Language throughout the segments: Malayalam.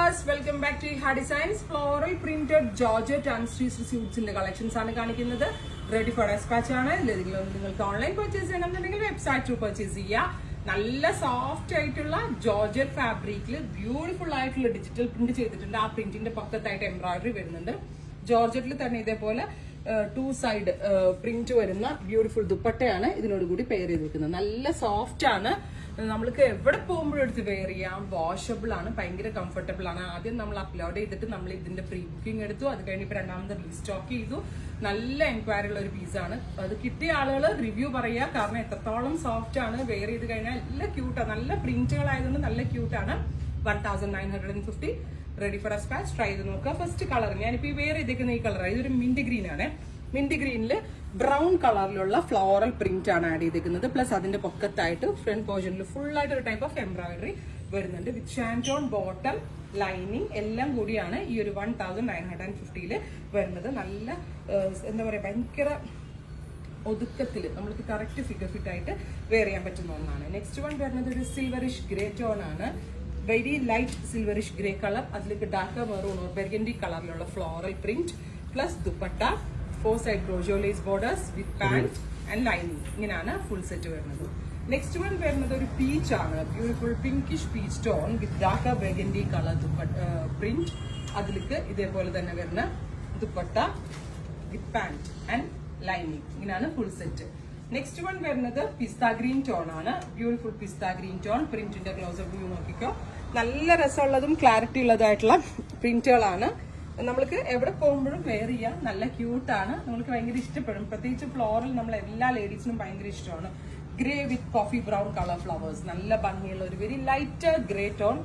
വ്യൂവേഴ്സ് വെൽക്കം ബാക്ക് ടു ഹാ designs floral printed georgette unstitch സ്യൂട്ട്സിന്റെ കളക്ഷൻസ് ആണ് കാണിക്കുന്നത് റെഡി ഫോർ ഡെസ്പാച്ച് ആണ് ഇതിലേതെങ്കിലും ഒന്ന് നിങ്ങൾക്ക് ഓൺലൈൻ പർച്ചേസ് ചെയ്യണമെന്നുണ്ടെങ്കിൽ വെബ്സൈറ്റ് ത്രൂ പർച്ചേസ് ചെയ്യാം നല്ല സോഫ്റ്റ് ആയിട്ടുള്ള ജോർജറ്റ് ഫാബ്രിക്കിൽ ബ്യൂട്ടിഫുൾ ആയിട്ടുള്ള ഡിജിറ്റൽ പ്രിന്റ് ചെയ്തിട്ടുണ്ട് ആ പ്രിന്റിന്റെ പക്കത്തായിട്ട് എംബ്രോയിഡറി വരുന്നുണ്ട് ജോർജറ്റിൽ തന്നെ ഇതേപോലെ ടു സൈഡ് പ്രിന്റ് വരുന്ന ബ്യൂട്ടിഫുൾ ദുപ്പട്ടയാണ് ഇതിനോട് കൂടി പെയർ ചെയ്ത് വെക്കുന്നത് നല്ല സോഫ്റ്റ് ആണ് നമ്മൾക്ക് എവിടെ പോകുമ്പോഴും എടുത്ത് വെയർ ചെയ്യാം വാഷബിൾ ആണ് ഭയങ്കര കംഫർട്ടബിൾ ആണ് ആദ്യം നമ്മൾ അപ്ലോഡ് ചെയ്തിട്ട് നമ്മൾ ഇതിന്റെ പ്രീ ബുക്കിംഗ് എടുത്തു അത് കഴിഞ്ഞ് ഇപ്പൊ രണ്ടാമത് റീസ്റ്റോക്ക് ചെയ്തു നല്ല എൻക്വയറി ഉള്ള ഒരു പീസാണ് അത് കിട്ടിയ ആളുകൾ റിവ്യൂ പറയുക കാരണം എത്രത്തോളം സോഫ്റ്റ് ആണ് വെയർ ചെയ്ത് കഴിഞ്ഞാൽ നല്ല ക്യൂട്ടാണ് നല്ല പ്രിന്റുകളായതുകൊണ്ട് നല്ല ക്യൂട്ടാണ് one thousand nine hundred and fifty ready for despatch try ചെയ്ത് നോക്കുക ഫസ്റ്റ് കളർ ഞാനിപ്പോ ഈ വേറെ ചെയ്തേക്കുന്ന ഈ കളർ ഇതൊരു മിന്റ് ഗ്രീൻ ആണ് മിന്റ് ഗ്രീനിൽ ബ്രൗൺ കളറിലുള്ള ഫ്ലോറൽ പ്രിന്റ് ആണ് ആഡ് ചെയ്തേക്കുന്നത് പ്ലസ് അതിന്റെ പൊക്കത്തായിട്ട് ഫ്രണ്ട് പോർഷനിൽ ഫുൾ ആയിട്ട് ഒരു ടൈപ്പ് ഓഫ് എംബ്രോയിഡറി വരുന്നുണ്ട് വിത്ത് ഷാൻറ്റോൺ ബോട്ടം ലൈനിങ് എല്ലാം കൂടിയാണ് ഈ ഒരു one thousand nine hundred and ഫിഫ്റ്റിയിൽ വരുന്നത് നല്ല ഏഹ്, എന്താ പറയാ ഭയങ്കര ഒതുക്കത്തിൽ നമുക്ക് കറക്റ്റ് ഫിഗർ ഫിറ്റ് ആയിട്ട് വെയർ ചെയ്യാൻ പറ്റുന്ന ഒന്നാണ് നെക്സ്റ്റ് വൺ വരുന്നത് ഒരു സിൽവറിഷ് ഗ്രേ ടോൺ ആണ് very light silverish grey colour അതിലേക്ക് ഡാർക്ക് മെറൂൺ ഓർ ബെർഗൻഡി കളറിലുള്ള floral print plus dupatta four side ക്രോജോലേസ് borders with pant and lining ഇങ്ങനെയാണ് ഫുൾ സെറ്റ് വരുന്നത് നെക്സ്റ്റ് വൺ വരുന്നത് ഒരു പീച്ച് ആണ് beautiful pinkish peach tone with dark burgundy colour dupatta print അതിലേക്ക് ഇതേപോലെ തന്നെ വരുന്ന dupatta with pant and lining ഇങ്ങനെയാണ് ഫുൾ സെറ്റ് നെക്സ്റ്റ് വൺ വരുന്നത് പിസ്ത ഗ്രീൻ ടോൺ ആണ് ബ്യൂട്ടിഫുൾ പിസ്ത ഗ്രീൻ ടോൺ പ്രിന്റിന്റെ ക്ലോസർ വ്യൂ നോക്കിക്കോ നല്ല രസമുള്ളതും ക്ലാരിറ്റി ഉള്ളതായിട്ടുള്ള പ്രിന്റുകളാണ് നമ്മൾക്ക് എവിടെ പോകുമ്പോഴും വെയർ ചെയ്യാം നല്ല ക്യൂട്ടാണ് നമ്മൾക്ക് ഭയങ്കര ഇഷ്ടപ്പെടും പ്രത്യേകിച്ച് ഫ്ലോറൽ നമ്മൾ എല്ലാ ലേഡീസിനും ഭയങ്കര ഇഷ്ടമാണ് grey with coffee brown colour flowers നല്ല ഭംഗിയുള്ള ഒരു very light grey tone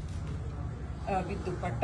with dupatta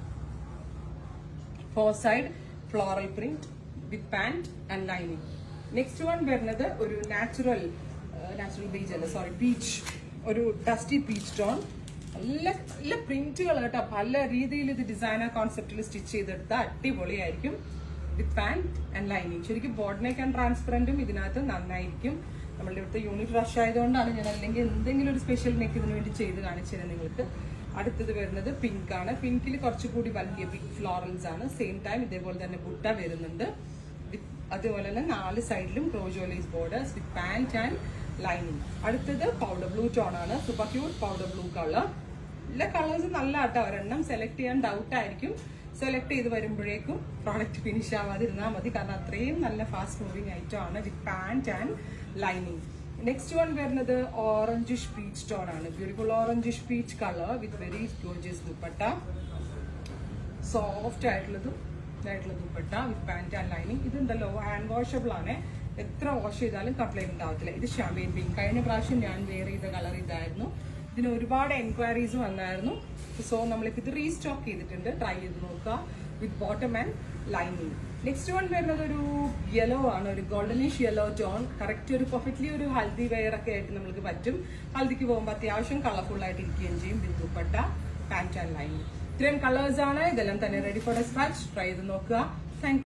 four side floral print with pant and lining next one വരുന്നത് ഒരു നാച്ചുറൽ നാച്ചുറൽ ബീച്ച് അല്ല സോറി പീച്ച് ഒരു ഡസ്റ്റി പീച്ച് ടോൺ നല്ല നല്ല പ്രിന്റുകൾ കേട്ടോ പല രീതിയിൽ ഇത് ഡിസൈനർ കോൺസെപ്റ്റിൽ സ്റ്റിച്ച് ചെയ്തെടുത്ത അടിപൊളിയായിരിക്കും വിത്ത് പാന്റ് ആൻഡ് ലൈനിങ് ശരിക്കും ബോർഡിനേക്ക് ആൻഡ് ട്രാൻസ്പെറന്റും ഇതിനകത്ത് നന്നായിരിക്കും നമ്മളുടെ ഇവിടുത്തെ യൂണിറ്റ് റഷ് ആയതുകൊണ്ടാണ് ഞാൻ അല്ലെങ്കിൽ എന്തെങ്കിലും ഒരു സ്പെഷ്യൽ നെക്ക് ഇതിനു വേണ്ടി ചെയ്ത് കാണിച്ചു തരാം നിങ്ങൾക്ക് അടുത്തത് വരുന്നത് പിങ്ക് ആണ് പിങ്കിൽ കുറച്ചുകൂടി വലിയ ബിഗ് ഫ്ലോറൽസ് ആണ് സെയിം ടൈം ഇതേപോലെ തന്നെ ബുട്ട വരുന്നുണ്ട് With- അതുപോലെ തന്നെ നാല് സൈഡിലും റോജോലൈസ് borders with pant and lining അടുത്തത് പൗഡർ ബ്ലൂ ടോൺ ആണ് super cute powder blue colour എല്ലാ കളേഴ്സും നല്ല ആട്ടോ ഒരെണ്ണം സെലക്ട് ചെയ്യാൻ ഡൗട്ട് ആയിരിക്കും സെലക്ട് ചെയ്ത് വരുമ്പോഴേക്കും പ്രോഡക്റ്റ് ഫിനിഷ് ആവാതിരുന്നാൽ മതി കാരണം അത്രയും നല്ല ഫാസ്റ്റ് മൂവിങ് ഐറ്റം ആണ് with pant and lining next one വരുന്നത് ഓറഞ്ചിഷ് പീച്ച് ടോൺ ആണ് beautiful orangish peach colour with very gorgeous dupatta soft ആയിട്ടുള്ളതും ഇതായിട്ടുള്ള dupatta with pant and lining ഇതുണ്ടല്ലോ ഹാൻഡ് വാഷബിൾ ആണ് എത്ര വാഷ് ചെയ്താലും കംപ്ലൈന്റ് ഉണ്ടാവത്തില്ല ഇത് ഷാമ്പയിൻ പിങ്ക് കഴിഞ്ഞ പ്രാവശ്യം ഞാൻ വെയർ ചെയ്ത കളർ ഇതായിരുന്നു ഇതിന് ഒരുപാട് എൻക്വയറീസ് വന്നായിരുന്നു സോ നമ്മളിപ്പോൾ ഇത് റീസ്റ്റോക്ക് ചെയ്തിട്ടുണ്ട് ട്രൈ ചെയ്ത് നോക്കുക with bottom and lining next one വരുന്നത് ഒരു യെല്ലോ ആണ് ഒരു ഗോൾഡനിഷ് യെല്ലോ ടോൺ കറക്റ്റ് ഒരു പെർഫെക്റ്റ്ലി ഒരു ഹൽദി വെയർ ഒക്കെ ആയിട്ട് നമുക്ക് പറ്റും ഹൽദിക്ക് പോകുമ്പോൾ അത്യാവശ്യം കളർഫുൾ ആയിട്ട് ഇരിക്കുകയും ചെയ്യും with dupatta pant and lining ഇത്രയും കളേഴ്സ് ആണ് ഇതെല്ലാം തന്നെ റെഡി ഫോർ ഡെസ്പാച്ച് ട്രൈ ചെയ്ത് നോക്കുക താങ്ക്